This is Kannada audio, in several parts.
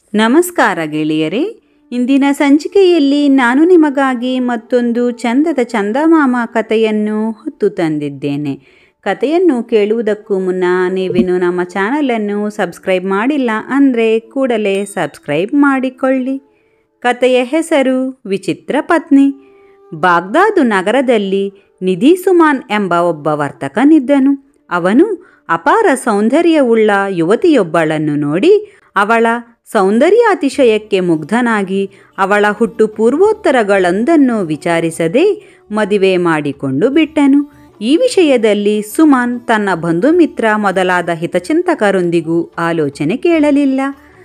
ನಮಸ್ಕಾರ ಗೆಳೆಯರೇ ಇಂದಿನ ಸಂಚಿಕೆಯಲ್ಲಿ ನಾನು ನಿಮಗಾಗಿ ಮತ್ತೊಂದು ಚಂದದ ಚಂದಮಾಮ ಕಥೆಯನ್ನು ಹೊತ್ತು ತಂದಿದ್ದೇನೆ ಕಥೆಯನ್ನು ಕೇಳುವುದಕ್ಕೂ ಮುನ್ನ ನೀವಿನ್ನು ನಮ್ಮ ಚಾನಲನ್ನು ಸಬ್ಸ್ಕ್ರೈಬ್ ಮಾಡಿಲ್ಲ ಅಂದರೆ ಕೂಡಲೇ ಸಬ್ಸ್ಕ್ರೈಬ್ ಮಾಡಿಕೊಳ್ಳಿ ಕಥೆಯ ಹೆಸರು ವಿಚಿತ್ರ ಪತ್ನಿ ಬಾಗ್ದಾದು ನಗರದಲ್ಲಿ ನಿಧಿ ಸುಮಾನ್ ಎಂಬ ಒಬ್ಬ ವರ್ತಕನಿದ್ದನು ಅವನು ಅಪಾರ ಸೌಂದರ್ಯವುಳ್ಳ ಯುವತಿಯೊಬ್ಬಳನ್ನು ನೋಡಿ ಅವಳ ಸೌಂದರ್ಯಾತಿಶಯಕ್ಕೆ ಮುಗ್ಧನಾಗಿ ಅವಳ ಹುಟ್ಟು ಪೂರ್ವೋತ್ತರಗಳೊಂದನ್ನು ವಿಚಾರಿಸದೆ ಮದುವೆ ಮಾಡಿಕೊಂಡು ಬಿಟ್ಟನು ಈ ವಿಷಯದಲ್ಲಿ ಸುಮಾನ್ ತನ್ನ ಬಂಧುಮಿತ್ರ ಮೊದಲಾದ ಹಿತಚಿಂತಕರೊಂದಿಗೂ ಆಲೋಚನೆ ಕೇಳಲಿಲ್ಲ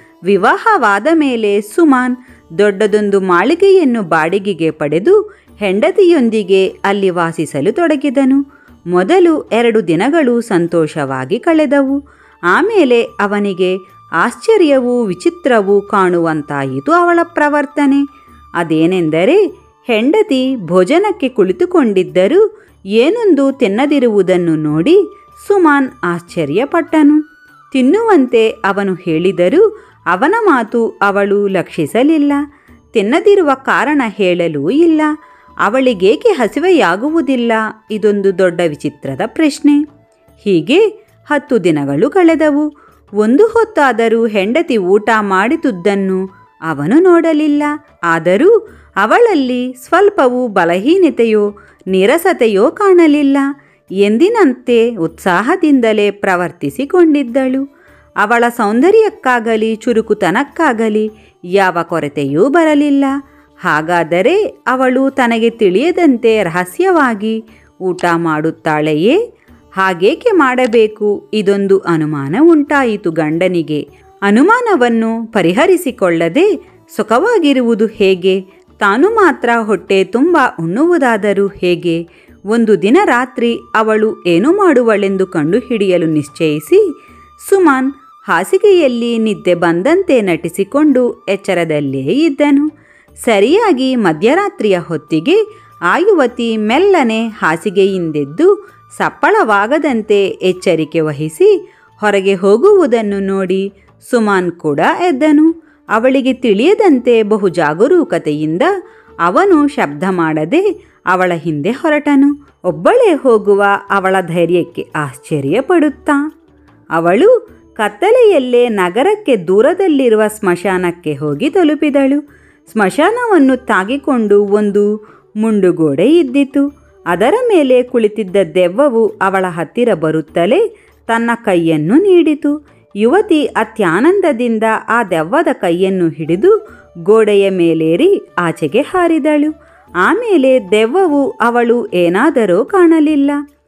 ವಿವಾಹವಾದ ಮೇಲೆ ಸುಮಾನ್ ದೊಡ್ಡದೊಂದು ಮಾಳಿಗೆಯನ್ನು ಬಾಡಿಗೆಗೆ ಪಡೆದು ಹೆಂಡತಿಯೊಂದಿಗೆ ಅಲ್ಲಿ ವಾಸಿಸಲು ತೊಡಗಿದನು ಮೊದಲು ಎರಡು ದಿನಗಳು ಸಂತೋಷವಾಗಿ ಕಳೆದವು ಆಮೇಲೆ ಅವನಿಗೆ ಆಶ್ಚರ್ಯವೂ ವಿಚಿತ್ರವೂ ಕಾಣುವಂತಾಯಿತು ಅವಳ ಪ್ರವರ್ತನೆ ಅದೇನೆಂದರೆ ಹೆಂಡತಿ ಭೋಜನಕ್ಕೆ ಕುಳಿತುಕೊಂಡಿದ್ದರೂ ಏನೊಂದು ತಿನ್ನದಿರುವುದನ್ನು ನೋಡಿ ಸುಮಾನ್ ಆಶ್ಚರ್ಯಪಟ್ಟನು ತಿನ್ನುವಂತೆ ಅವನು ಹೇಳಿದರೂ ಅವನ ಮಾತು ಅವಳು ಲಕ್ಷಿಸಲಿಲ್ಲ ತಿನ್ನದಿರುವ ಕಾರಣ ಹೇಳಲೂ ಇಲ್ಲ ಅವಳಿಗೇಕೆ ಹಸಿವೆಯಾಗುವುದಿಲ್ಲ ಇದೊಂದು ದೊಡ್ಡ ವಿಚಿತ್ರದ ಪ್ರಶ್ನೆ ಹೀಗೆ ಹತ್ತು ದಿನಗಳು ಕಳೆದವು ಒಂದು ಹೊತ್ತಾದರೂ ಹೆಂಡತಿ ಊಟ ಮಾಡಿದುದನ್ನು ಅವನು ನೋಡಲಿಲ್ಲ ಆದರೂ ಅವಳಲ್ಲಿ ಸ್ವಲ್ಪವೂ ಬಲಹೀನತೆಯೋ ನೀರಸತೆಯೋ ಕಾಣಲಿಲ್ಲ ಎಂದಿನಂತೆ ಉತ್ಸಾಹದಿಂದಲೇ ಪ್ರವರ್ತಿಸಿಕೊಂಡಿದ್ದಳು ಅವಳ ಸೌಂದರ್ಯಕ್ಕಾಗಲಿ ಚುರುಕುತನಕ್ಕಾಗಲಿ ಯಾವ ಕೊರತೆಯೂ ಬರಲಿಲ್ಲ ಹಾಗಾದರೆ ಅವಳು ತನಗೆ ತಿಳಿಯದಂತೆ ರಹಸ್ಯವಾಗಿ ಊಟ ಮಾಡುತ್ತಾಳೆಯೇ ಹಾಗೇಕೆ ಮಾಡಬೇಕು ಇದೊಂದು ಅನುಮಾನ ಉಂಟಾಯಿತು ಗಂಡನಿಗೆ ಅನುಮಾನವನ್ನು ಪರಿಹರಿಸಿಕೊಳ್ಳದೆ ಸುಖವಾಗಿರುವುದು ಹೇಗೆ ತಾನು ಮಾತ್ರ ಹೊಟ್ಟೆ ತುಂಬ ಉಣ್ಣುವುದಾದರೂ ಹೇಗೆ ಒಂದು ದಿನ ರಾತ್ರಿ ಅವಳು ಏನು ಮಾಡುವಳೆಂದು ಕಂಡುಹಿಡಿಯಲು ನಿಶ್ಚಯಿಸಿ ಸುಮಾನ್ ಹಾಸಿಗೆಯಲ್ಲಿ ನಿದ್ದೆ ಬಂದಂತೆ ನಟಿಸಿಕೊಂಡು ಎಚ್ಚರದಲ್ಲೇ ಇದ್ದನು ಸರಿಯಾಗಿ ಮಧ್ಯರಾತ್ರಿಯ ಹೊತ್ತಿಗೆ ಆ ಯುವತಿ ಮೆಲ್ಲನೆ ಹಾಸಿಗೆಯಿಂದೆದ್ದು ಸಪ್ಪಳವಾಗದಂತೆ ಎಚ್ಚರಿಕೆ ವಹಿಸಿ ಹೊರಗೆ ಹೋಗುವುದನ್ನು ನೋಡಿ ಸುಮಾನ್ ಕೂಡ ಎದ್ದನು ಅವಳಿಗೆ ತಿಳಿಯದಂತೆ ಬಹು ಜಾಗರೂಕತೆಯಿಂದ ಅವನು ಶಬ್ದ ಮಾಡದೆ ಅವಳ ಹಿಂದೆ ಹೊರಟನು ಒಬ್ಬಳೇ ಹೋಗುವ ಅವಳ ಧೈರ್ಯಕ್ಕೆ ಆಶ್ಚರ್ಯಪಡುತ್ತಾ ಅವಳು ಕತ್ತಲೆಯಲ್ಲೇ ನಗರಕ್ಕೆ ದೂರದಲ್ಲಿರುವ ಸ್ಮಶಾನಕ್ಕೆ ಹೋಗಿ ತಲುಪಿದಳು ಸ್ಮಶಾನವನ್ನು ತಾಗಿಕೊಂಡು ಒಂದು ಮುಂಡುಗೋಡೆ ಇದ್ದಿತು ಅದರ ಮೇಲೆ ಕುಳಿತಿದ್ದ ದೆವ್ವವು ಅವಳ ಹತ್ತಿರ ಬರುತ್ತಲೇ ತನ್ನ ಕೈಯನ್ನು ನೀಡಿತು ಯುವತಿ ಅತ್ಯಾನಂದದಿಂದ ಆ ದೆವ್ವದ ಕೈಯನ್ನು ಹಿಡಿದು ಗೋಡೆಯ ಮೇಲೇರಿ ಆಚೆಗೆ ಹಾರಿದಳು ಆಮೇಲೆ ದೆವ್ವವು ಅವಳು ಏನಾದರೂ ಕಾಣಲಿಲ್ಲ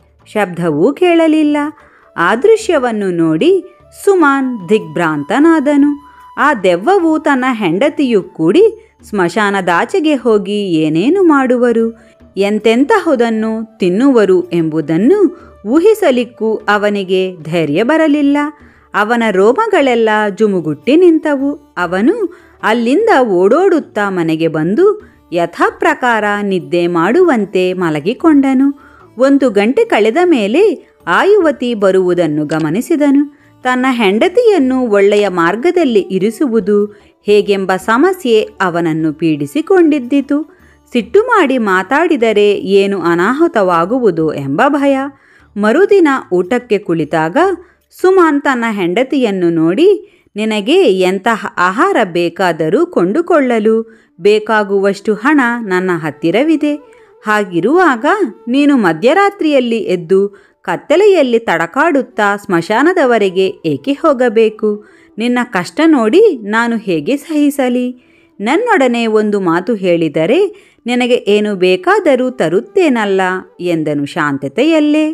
ಶಬ್ದವೂ ಕೇಳಲಿಲ್ಲ ಆ ದೃಶ್ಯವನ್ನು ನೋಡಿ ಸುಮಾನ್ ದಿಗ್ಭ್ರಾಂತನಾದನು ಆ ದೆವ್ವವು ತನ್ನ ಹೆಂಡತಿಯು ಕೂಡಿ ಸ್ಮಶಾನದಾಚೆಗೆ ಹೋಗಿ ಏನೇನು ಮಾಡುವರು ಎಂತೆಂತಹುದನ್ನು ತಿನ್ನುವರು ಎಂಬುದನ್ನು ಊಹಿಸಲಿಕ್ಕೂ ಅವನಿಗೆ ಧೈರ್ಯ ಬರಲಿಲ್ಲ ಅವನ ರೋಮಗಳೆಲ್ಲ ಜುಮುಗುಟ್ಟಿ ನಿಂತವು ಅವನು ಅಲ್ಲಿಂದ ಓಡೋಡುತ್ತಾ ಮನೆಗೆ ಬಂದು ಯಥಾಪ್ರಕಾರ ನಿದ್ದೆ ಮಾಡುವಂತೆ ಮಲಗಿಕೊಂಡನು ಒಂದು ಗಂಟೆ ಕಳೆದ ಮೇಲೆ ಆ ಯುವತಿ ಬರುವುದನ್ನು ಗಮನಿಸಿದನು ತನ್ನ ಹೆಂಡತಿಯನ್ನು ಒಳ್ಳೆಯ ಮಾರ್ಗದಲ್ಲಿ ಇರಿಸುವುದು ಹೇಗೆಂಬ ಸಮಸ್ಯೆ ಅವನನ್ನು ಪೀಡಿಸಿಕೊಂಡಿದ್ದಿತು ಸಿಟ್ಟು ಮಾಡಿ ಮಾತಾಡಿದರೆ ಏನು ಅನಾಹುತವಾಗುವುದು ಎಂಬ ಭಯ ಮರುದಿನ ಊಟಕ್ಕೆ ಕುಳಿತಾಗ ಸುಮಾನ್ ತನ್ನ ಹೆಂಡತಿಯನ್ನು ನೋಡಿ ನಿನಗೆ ಎಂತಹ ಆಹಾರ ಬೇಕಾದರೂ ಕೊಂಡುಕೊಳ್ಳಲು ಬೇಕಾಗುವಷ್ಟು ಹಣ ನನ್ನ ಹತ್ತಿರವಿದೆ ಹಾಗಿರುವಾಗ ನೀನು ಮಧ್ಯರಾತ್ರಿಯಲ್ಲಿ ಎದ್ದು ಕತ್ತಲೆಯಲ್ಲಿ ತಡಕಾಡುತ್ತಾ ಸ್ಮಶಾನದವರೆಗೆ ಏಕೆ ಹೋಗಬೇಕು ನಿನ್ನ ಕಷ್ಟ ನೋಡಿ ನಾನು ಹೇಗೆ ಸಹಿಸಲಿ ನನ್ನೊಡನೆ ಒಂದು ಮಾತು ಹೇಳಿದರೆ ನಿನಗೆ ಏನು ಬೇಕಾದರೂ ತರುತ್ತೇನಲ್ಲ ಎಂದನು ಶಾಂತತೆಯಲ್ಲೇ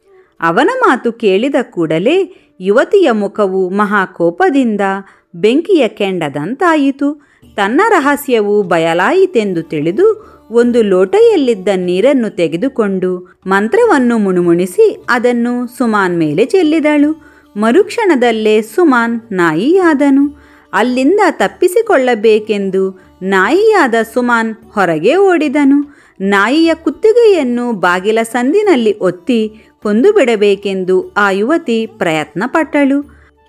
ಅವನ ಮಾತು ಕೇಳಿದ ಕೂಡಲೇ ಯುವತಿಯ ಮುಖವು ಮಹಾಕೋಪದಿಂದ ಬೆಂಕಿಯ ಕೆಂಡದಂತಾಯಿತು ತನ್ನ ರಹಸ್ಯವು ಬಯಲಾಯಿತೆಂದು ತಿಳಿದು ಒಂದು ಲೋಟೆಯಲ್ಲಿದ್ದ ನೀರನ್ನು ತೆಗೆದುಕೊಂಡು ಮಂತ್ರವನ್ನು ಮುಣುಮುಣಿಸಿ ಅದನ್ನು ಸುಮಾನ್ ಮೇಲೆ ಚೆಲ್ಲಿದಳು ಮರುಕ್ಷಣದಲ್ಲೇ ಸುಮಾನ್ ನಾಯಿಯಾದನು ಅಲ್ಲಿಂದ ತಪ್ಪಿಸಿಕೊಳ್ಳಬೇಕೆಂದು ನಾಯಿಯಾದ ಸುಮಾನ್ ಹೊರಗೆ ಓಡಿದನು ನಾಯಿಯ ಕುತ್ತಿಗೆಯನ್ನು ಬಾಗಿಲ ಸಂದಿನಲ್ಲಿ ಒತ್ತಿ ಕೊಂದು ಬಿಡಬೇಕೆಂದು ಆ ಯುವತಿ ಪ್ರಯತ್ನ ಪಟ್ಟಳು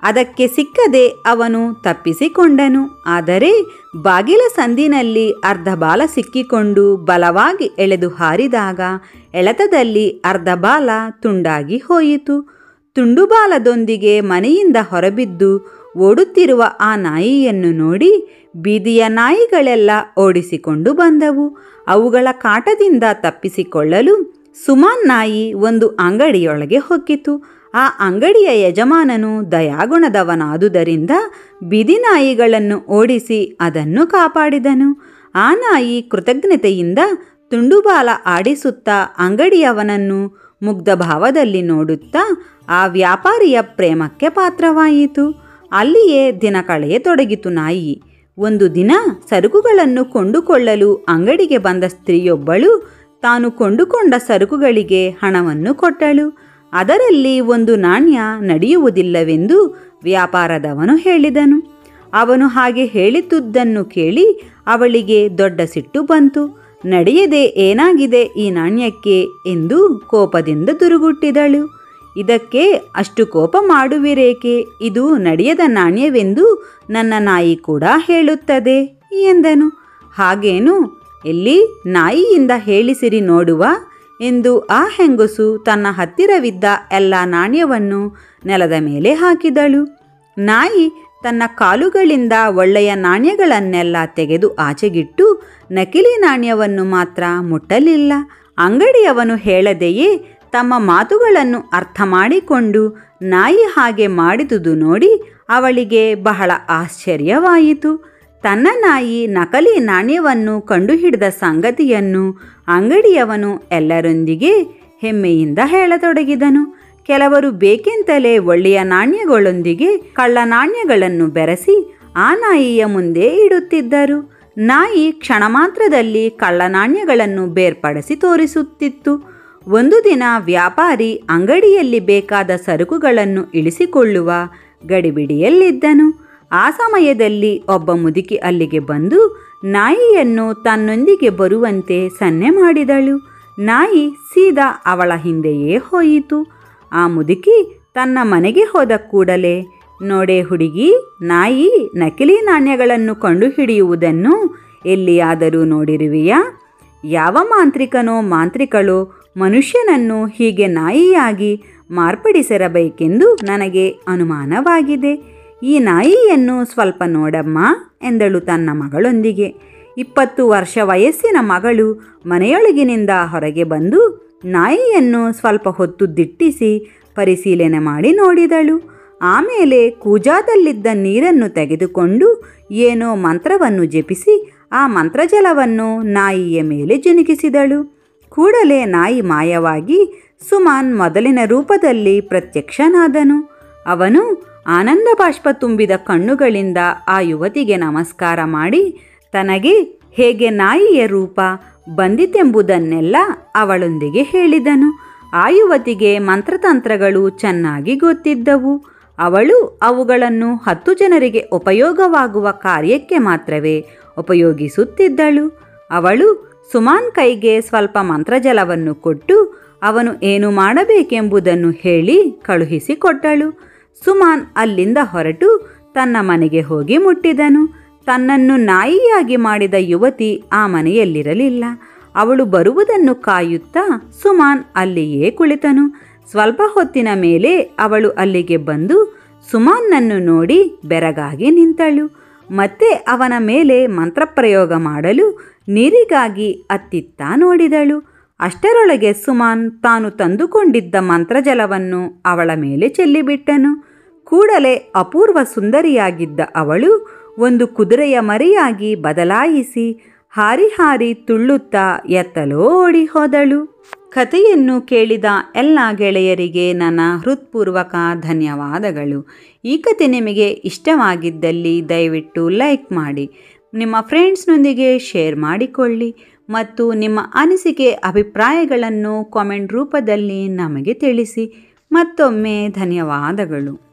ಅದಕ್ಕೆ ಸಿಕ್ಕದೆ ಅವನು ತಪ್ಪಿಸಿಕೊಂಡನು ಆದರೆ ಬಾಗಿಲ ಸಂದಿನಲ್ಲಿ ಅರ್ಧ ಬಾಲ ಸಿಕ್ಕಿಕೊಂಡು ಬಲವಾಗಿ ಎಳೆದು ಹಾರಿದಾಗ ಎಳೆತದಲ್ಲಿ ಅರ್ಧ ಬಾಲ ತುಂಡಾಗಿ ಹೋಯಿತು ತುಂಡುಬಾಲದೊಂದಿಗೆ ಮನೆಯಿಂದ ಹೊರಬಿದ್ದು ಓಡುತ್ತಿರುವ ಆ ನಾಯಿಯನ್ನು ನೋಡಿ ಬೀದಿಯ ನಾಯಿಗಳೆಲ್ಲ ಓಡಿಸಿಕೊಂಡು ಬಂದವು ಅವುಗಳ ಕಾಟದಿಂದ ತಪ್ಪಿಸಿಕೊಳ್ಳಲು ಸುಮಾನ್ ನಾಯಿ ಒಂದು ಅಂಗಡಿಯೊಳಗೆ ಹೊಕ್ಕಿತು ಆ ಅಂಗಡಿಯ ಯಜಮಾನನು ದಯಾಗುಣದವನಾದುದರಿಂದ ಬೀದಿ ನಾಯಿಗಳನ್ನು ಓಡಿಸಿ ಅದನ್ನು ಕಾಪಾಡಿದನು ಆ ನಾಯಿ ಕೃತಜ್ಞತೆಯಿಂದ ತುಂಡುಬಾಲ ಆಡಿಸುತ್ತಾ ಅಂಗಡಿಯವನನ್ನು ಮುಗ್ಧ ಭಾವದಲ್ಲಿ ನೋಡುತ್ತಾ ಆ ವ್ಯಾಪಾರಿಯ ಪ್ರೇಮಕ್ಕೆ ಪಾತ್ರವಾಯಿತು ಅಲ್ಲಿಯೇ ದಿನ ಕಳೆಯತೊಡಗಿತು ನಾಯಿ ಒಂದು ದಿನ ಸರಕುಗಳನ್ನು ಕೊಂಡುಕೊಳ್ಳಲು ಅಂಗಡಿಗೆ ಬಂದ ಸ್ತ್ರೀಯೊಬ್ಬಳು ತಾನು ಕೊಂಡುಕೊಂಡ ಸರಕುಗಳಿಗೆ ಹಣವನ್ನು ಕೊಟ್ಟಳು ಅದರಲ್ಲಿ ಒಂದು ನಾಣ್ಯ ನಡೆಯುವುದಿಲ್ಲವೆಂದು ವ್ಯಾಪಾರದವನು ಹೇಳಿದನು ಅವನು ಹಾಗೆ ಹೇಳಿದ್ದುದನ್ನು ಕೇಳಿ ಅವಳಿಗೆ ದೊಡ್ಡ ಸಿಟ್ಟು ಬಂತು ನಡೆಯದೆ ಏನಾಗಿದೆ ಈ ನಾಣ್ಯಕ್ಕೆ ಎಂದು ಕೋಪದಿಂದ ದುರುಗುಟ್ಟಿದಳು ಇದಕ್ಕೆ ಅಷ್ಟು ಕೋಪ ಮಾಡುವಿರೇಕೆ ಇದು ನಡೆಯದ ನಾಣ್ಯವೆಂದು ನನ್ನ ನಾಯಿ ಕೂಡ ಹೇಳುತ್ತದೆ ಎಂದನು ಹಾಗೇನು ಎಲ್ಲಿ ನಾಯಿಯಿಂದ ಹೇಳಿಸಿರಿ ನೋಡುವ ಎಂದು ಆ ಹೆಂಗಸು ತನ್ನ ಹತ್ತಿರವಿದ್ದ ಎಲ್ಲ ನಾಣ್ಯವನ್ನು ನೆಲದ ಮೇಲೆ ಹಾಕಿದಳು ನಾಯಿ ತನ್ನ ಕಾಲುಗಳಿಂದ ಒಳ್ಳೆಯ ನಾಣ್ಯಗಳನ್ನೆಲ್ಲ ತೆಗೆದು ಆಚೆಗಿಟ್ಟು ನಕಲಿ ನಾಣ್ಯವನ್ನು ಮಾತ್ರ ಮುಟ್ಟಲಿಲ್ಲ ಅಂಗಡಿಯವನು ಹೇಳದೆಯೇ ತಮ್ಮ ಮಾತುಗಳನ್ನು ಅರ್ಥ ಮಾಡಿಕೊಂಡು ನಾಯಿ ಹಾಗೆ ಮಾಡಿದುದು ನೋಡಿ ಅವಳಿಗೆ ಬಹಳ ಆಶ್ಚರ್ಯವಾಯಿತು ತನ್ನ ನಾಯಿ ನಕಲಿ ನಾಣ್ಯವನ್ನು ಕಂಡುಹಿಡಿದ ಸಂಗತಿಯನ್ನು ಅಂಗಡಿಯವನು ಎಲ್ಲರೊಂದಿಗೆ ಹೆಮ್ಮೆಯಿಂದ ಹೇಳತೊಡಗಿದನು ಕೆಲವರು ಬೇಕೆಂತಲೇ ಒಳ್ಳೆಯ ನಾಣ್ಯಗಳೊಂದಿಗೆ ಕಳ್ಳ ನಾಣ್ಯಗಳನ್ನು ಬೆರೆಸಿ ಆ ನಾಯಿಯ ಮುಂದೆ ಇಡುತ್ತಿದ್ದರು ನಾಯಿ ಕ್ಷಣ ಮಾತ್ರದಲ್ಲಿ ಕಳ್ಳ ನಾಣ್ಯಗಳನ್ನು ಬೇರ್ಪಡಿಸಿ ತೋರಿಸುತ್ತಿತ್ತು ಒಂದು ದಿನ ವ್ಯಾಪಾರಿ ಅಂಗಡಿಯಲ್ಲಿ ಬೇಕಾದ ಸರಕುಗಳನ್ನು ಇಳಿಸಿಕೊಳ್ಳುವ ಗಡಿಬಿಡಿಯಲ್ಲಿದ್ದನು ಆ ಸಮಯದಲ್ಲಿ ಒಬ್ಬ ಮುದುಕಿ ಅಲ್ಲಿಗೆ ಬಂದು ನಾಯಿಯನ್ನು ತನ್ನೊಂದಿಗೆ ಬರುವಂತೆ ಸನ್ನೆ ಮಾಡಿದಳು ನಾಯಿ ಸೀದಾ ಅವಳ ಹಿಂದೆಯೇ ಹೋಯಿತು ಆ ಮುದುಕಿ ತನ್ನ ಮನೆಗೆ ಹೋದ ಕೂಡಲೇ ನೋಡೆ ಹುಡುಗಿ ನಾಯಿ ನಕಲಿ ನಾಣ್ಯಗಳನ್ನು ಕಂಡುಹಿಡಿಯುವುದನ್ನು ಎಲ್ಲಿಯಾದರೂ ನೋಡಿರುವೆಯಾ ಯಾವ ಮಾಂತ್ರಿಕನೋ ಮಾಂತ್ರಿಕಳೋ ಮನುಷ್ಯನನ್ನು ಹೀಗೆ ನಾಯಿಯಾಗಿ ಮಾರ್ಪಡಿಸಿರಬೇಕೆಂದು ನನಗೆ ಅನುಮಾನವಾಗಿದೆ ಈ ನಾಯಿಯನ್ನು ಸ್ವಲ್ಪ ನೋಡಮ್ಮ ಎಂದಳು ತನ್ನ ಮಗಳೊಂದಿಗೆ ಇಪ್ಪತ್ತು ವರ್ಷ ವಯಸ್ಸಿನ ಮಗಳು ಮನೆಯೊಳಗಿನಿಂದ ಹೊರಗೆ ಬಂದು ನಾಯಿಯನ್ನು ಸ್ವಲ್ಪ ಹೊತ್ತು ದಿಟ್ಟಿಸಿ ಪರಿಶೀಲನೆ ಮಾಡಿ ನೋಡಿದಳು ಆಮೇಲೆ ಕೂಜಾದಲ್ಲಿದ್ದ ನೀರನ್ನು ತೆಗೆದುಕೊಂಡು ಏನೋ ಮಂತ್ರವನ್ನು ಜಪಿಸಿ ಆ ಮಂತ್ರಜಲವನ್ನು ನಾಯಿಯ ಮೇಲೆ ಜುನುಕಿಸಿದಳು ಕೂಡಲೇ ನಾಯಿ ಮಾಯವಾಗಿ ಸುಮಾನ್ ಮೊದಲಿನ ರೂಪದಲ್ಲಿ ಪ್ರತ್ಯಕ್ಷನಾದನು ಅವನು ಆನಂದ ಬಾಷ್ಪ ತುಂಬಿದ ಕಣ್ಣುಗಳಿಂದ ಆ ಯುವತಿಗೆ ನಮಸ್ಕಾರ ಮಾಡಿ ತನಗೆ ಹೇಗೆ ನಾಯಿಯ ರೂಪ ಬಂದಿತೆಂಬುದನ್ನೆಲ್ಲ ಅವಳೊಂದಿಗೆ ಹೇಳಿದನು ಆ ಯುವತಿಗೆ ಮಂತ್ರತಂತ್ರಗಳು ಚೆನ್ನಾಗಿ ಗೊತ್ತಿದ್ದವು ಅವಳು ಅವುಗಳನ್ನು ಹತ್ತು ಜನರಿಗೆ ಉಪಯೋಗವಾಗುವ ಕಾರ್ಯಕ್ಕೆ ಮಾತ್ರವೇ ಉಪಯೋಗಿಸುತ್ತಿದ್ದಳು ಅವಳು ಸುಮಾನ್ ಕೈಗೆ ಸ್ವಲ್ಪ ಮಂತ್ರಜಲವನ್ನು ಕೊಟ್ಟು ಅವನು ಏನು ಮಾಡಬೇಕೆಂಬುದನ್ನು ಹೇಳಿ ಕಳುಹಿಸಿಕೊಟ್ಟಳು ಸುಮಾನ್ ಅಲ್ಲಿಂದ ಹೊರಟು ತನ್ನ ಮನೆಗೆ ಹೋಗಿ ಮುಟ್ಟಿದನು ತನ್ನನ್ನು ನಾಯಿಯಾಗಿ ಮಾಡಿದ ಯುವತಿ ಆ ಮನೆಯಲ್ಲಿರಲಿಲ್ಲ ಅವಳು ಬರುವುದನ್ನು ಕಾಯುತ್ತಾ ಸುಮಾನ್ ಅಲ್ಲಿಯೇ ಕುಳಿತನು ಸ್ವಲ್ಪ ಹೊತ್ತಿನ ಮೇಲೆ ಅವಳು ಅಲ್ಲಿಗೆ ಬಂದು ಸುಮಾನ್ನನ್ನು ನೋಡಿ ಬೆರಗಾಗಿ ನಿಂತಳು ಮತ್ತೆ ಅವನ ಮೇಲೆ ಮಂತ್ರಪ್ರಯೋಗ ಮಾಡಲು ನೀರಿಗಾಗಿ ಅತ್ತಿತ್ತ ನೋಡಿದಳು ಅಷ್ಟರೊಳಗೆ ಸುಮಾನ್ ತಾನು ತಂದುಕೊಂಡಿದ್ದ ಮಂತ್ರಜಲವನ್ನು ಅವಳ ಮೇಲೆ ಚೆಲ್ಲಿಬಿಟ್ಟನು ಕೂಡಲೇ ಅಪೂರ್ವ ಸುಂದರಿಯಾಗಿದ್ದ ಅವಳು ಒಂದು ಕುದುರೆಯ ಮರಿಯಾಗಿ ಬದಲಾಯಿಸಿ ಹಾರಿ ಹಾರಿ ತುಳ್ಳುತ್ತಾ ಎತ್ತಲೋ ಓಡಿ ಹೋದಳು ಕಥೆಯನ್ನು ಕೇಳಿದ ಎಲ್ಲ ಗೆಳೆಯರಿಗೆ ನನ್ನ ಹೃತ್ಪೂರ್ವಕ ಧನ್ಯವಾದಗಳು ಈ ಕತೆ ನಿಮಗೆ ಇಷ್ಟವಾಗಿದ್ದಲ್ಲಿ ದಯವಿಟ್ಟು ಲೈಕ್ ಮಾಡಿ ನಿಮ್ಮ ಫ್ರೆಂಡ್ಸ್ನೊಂದಿಗೆ ಶೇರ್ ಮಾಡಿಕೊಳ್ಳಿ ಮತ್ತು ನಿಮ್ಮ ಅನಿಸಿಕೆ ಅಭಿಪ್ರಾಯಗಳನ್ನು ಕಾಮೆಂಟ್ ರೂಪದಲ್ಲಿ ನಮಗೆ ತಿಳಿಸಿ ಮತ್ತೊಮ್ಮೆ ಧನ್ಯವಾದಗಳು